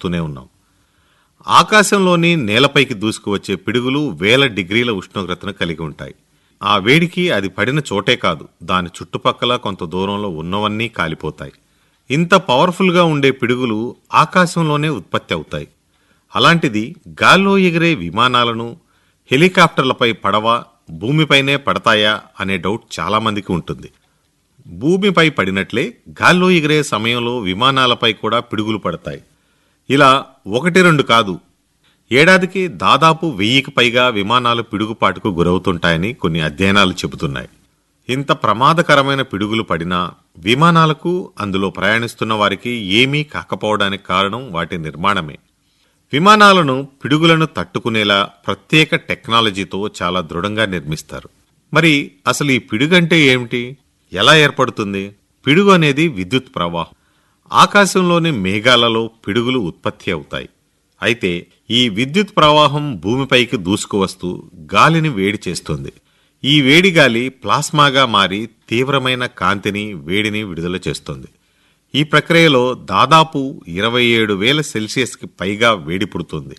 చూస్తూనే ఉన్నాం ఆకాశంలోని నేలపైకి దూసుకువచ్చే పిడుగులు వేల డిగ్రీల ఉష్ణోగ్రతను కలిగి ఉంటాయి ఆ వేడికి అది పడిన చోటే కాదు దాని చుట్టుపక్కల కొంత దూరంలో ఉన్నవన్నీ కాలిపోతాయి ఇంత పవర్ఫుల్గా ఉండే పిడుగులు ఆకాశంలోనే ఉత్పత్తి అవుతాయి అలాంటిది గాల్లో ఎగిరే విమానాలను హెలికాప్టర్లపై పడవ భూమిపైనే పడతాయా అనే డౌట్ చాలామందికి ఉంటుంది భూమిపై పడినట్లే గాల్లో ఎగిరే సమయంలో విమానాలపై కూడా పిడుగులు పడతాయి ఇలా ఒకటి రెండు కాదు ఏడాదికి దాదాపు వెయ్యికి పైగా విమానాలు పిడుగుపాటుకు గురవుతుంటాయని కొన్ని అధ్యయనాలు చెబుతున్నాయి ఇంత ప్రమాదకరమైన పిడుగులు పడినా విమానాలకు అందులో ప్రయాణిస్తున్న వారికి ఏమీ కాకపోవడానికి కారణం వాటి నిర్మాణమే విమానాలను పిడుగులను తట్టుకునేలా ప్రత్యేక టెక్నాలజీతో చాలా దృఢంగా నిర్మిస్తారు మరి అసలు ఈ పిడుగంటే ఏమిటి ఎలా ఏర్పడుతుంది పిడుగు అనేది విద్యుత్ ప్రవాహం ఆకాశంలోని మేఘాలలో పిడుగులు ఉత్పత్తి అవుతాయి అయితే ఈ విద్యుత్ ప్రవాహం భూమిపైకి దూసుకువస్తూ గాలిని వేడి చేస్తుంది ఈ వేడి గాలి ప్లాస్మాగా మారి తీవ్రమైన కాంతిని వేడిని విడుదల చేస్తుంది ఈ ప్రక్రియలో దాదాపు ఇరవై ఏడు వేల సెల్సియస్కి పైగా వేడి పుడుతుంది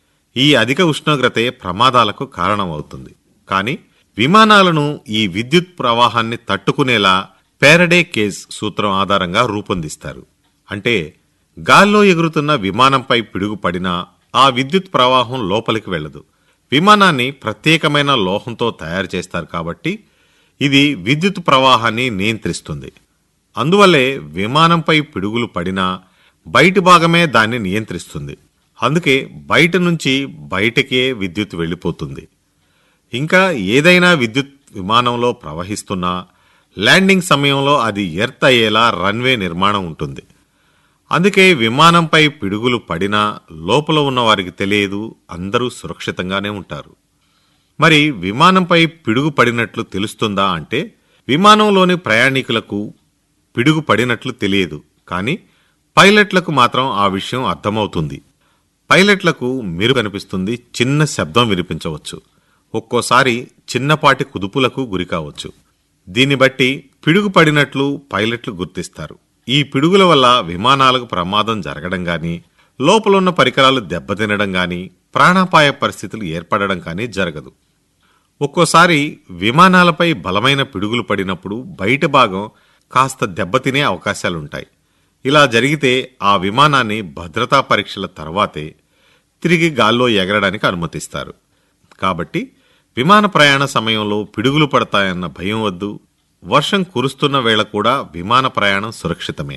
ఈ అధిక ఉష్ణోగ్రతే ప్రమాదాలకు కారణమవుతుంది కానీ విమానాలను ఈ విద్యుత్ ప్రవాహాన్ని తట్టుకునేలా పేరడే కేజ్ సూత్రం ఆధారంగా రూపొందిస్తారు అంటే గాల్లో ఎగురుతున్న విమానంపై పిడుగు పడినా ఆ విద్యుత్ ప్రవాహం లోపలికి వెళ్ళదు విమానాన్ని ప్రత్యేకమైన లోహంతో తయారు చేస్తారు కాబట్టి ఇది విద్యుత్ ప్రవాహాన్ని నియంత్రిస్తుంది అందువల్లే విమానంపై పిడుగులు పడినా బయటి భాగమే దాన్ని నియంత్రిస్తుంది అందుకే బయట నుంచి బయటకే విద్యుత్ వెళ్ళిపోతుంది ఇంకా ఏదైనా విద్యుత్ విమానంలో ప్రవహిస్తున్నా ల్యాండింగ్ సమయంలో అది ఎర్త్ అయ్యేలా రన్వే నిర్మాణం ఉంటుంది అందుకే విమానంపై పిడుగులు పడినా లోపల ఉన్న వారికి తెలియదు అందరూ సురక్షితంగానే ఉంటారు మరి విమానంపై పిడుగు పడినట్లు తెలుస్తుందా అంటే విమానంలోని ప్రయాణికులకు పిడుగు పడినట్లు తెలియదు కానీ పైలట్లకు మాత్రం ఆ విషయం అర్థమవుతుంది పైలట్లకు మెరుగు కనిపిస్తుంది చిన్న శబ్దం వినిపించవచ్చు ఒక్కోసారి చిన్నపాటి కుదుపులకు గురికావచ్చు దీన్ని బట్టి పిడుగు పడినట్లు పైలట్లు గుర్తిస్తారు ఈ పిడుగుల వల్ల విమానాలకు ప్రమాదం జరగడం గాని లోపలున్న పరికరాలు దెబ్బతినడం గాని ప్రాణాపాయ పరిస్థితులు ఏర్పడడం కానీ జరగదు ఒక్కోసారి విమానాలపై బలమైన పిడుగులు పడినప్పుడు బయట భాగం కాస్త దెబ్బతినే అవకాశాలుంటాయి ఇలా జరిగితే ఆ విమానాన్ని భద్రతా పరీక్షల తర్వాతే తిరిగి గాల్లో ఎగరడానికి అనుమతిస్తారు కాబట్టి విమాన ప్రయాణ సమయంలో పిడుగులు పడతాయన్న భయం వద్దు వర్షం కురుస్తున్న వేళ కూడా విమాన ప్రయాణం సురక్షితమే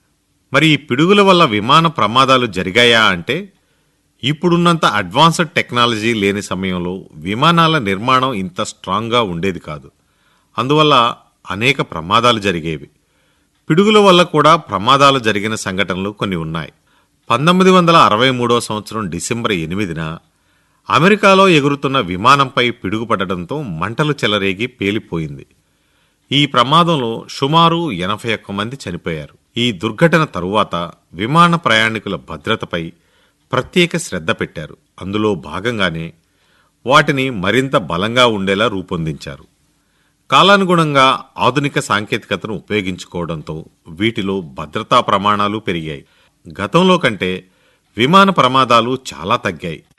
మరి ఈ పిడుగుల వల్ల విమాన ప్రమాదాలు జరిగాయా అంటే ఇప్పుడున్నంత అడ్వాన్స్డ్ టెక్నాలజీ లేని సమయంలో విమానాల నిర్మాణం ఇంత స్ట్రాంగ్గా ఉండేది కాదు అందువల్ల అనేక ప్రమాదాలు జరిగేవి పిడుగుల వల్ల కూడా ప్రమాదాలు జరిగిన సంఘటనలు కొన్ని ఉన్నాయి పంతొమ్మిది వందల అరవై మూడో సంవత్సరం డిసెంబర్ ఎనిమిదిన అమెరికాలో ఎగురుతున్న విమానంపై పిడుగుపడడంతో మంటలు చెలరేగి పేలిపోయింది ఈ ప్రమాదంలో సుమారు ఎనభై ఒక్క మంది చనిపోయారు ఈ దుర్ఘటన తరువాత విమాన ప్రయాణికుల భద్రతపై ప్రత్యేక శ్రద్ధ పెట్టారు అందులో భాగంగానే వాటిని మరింత బలంగా ఉండేలా రూపొందించారు కాలానుగుణంగా ఆధునిక సాంకేతికతను ఉపయోగించుకోవడంతో వీటిలో భద్రతా ప్రమాణాలు పెరిగాయి గతంలో కంటే విమాన ప్రమాదాలు చాలా తగ్గాయి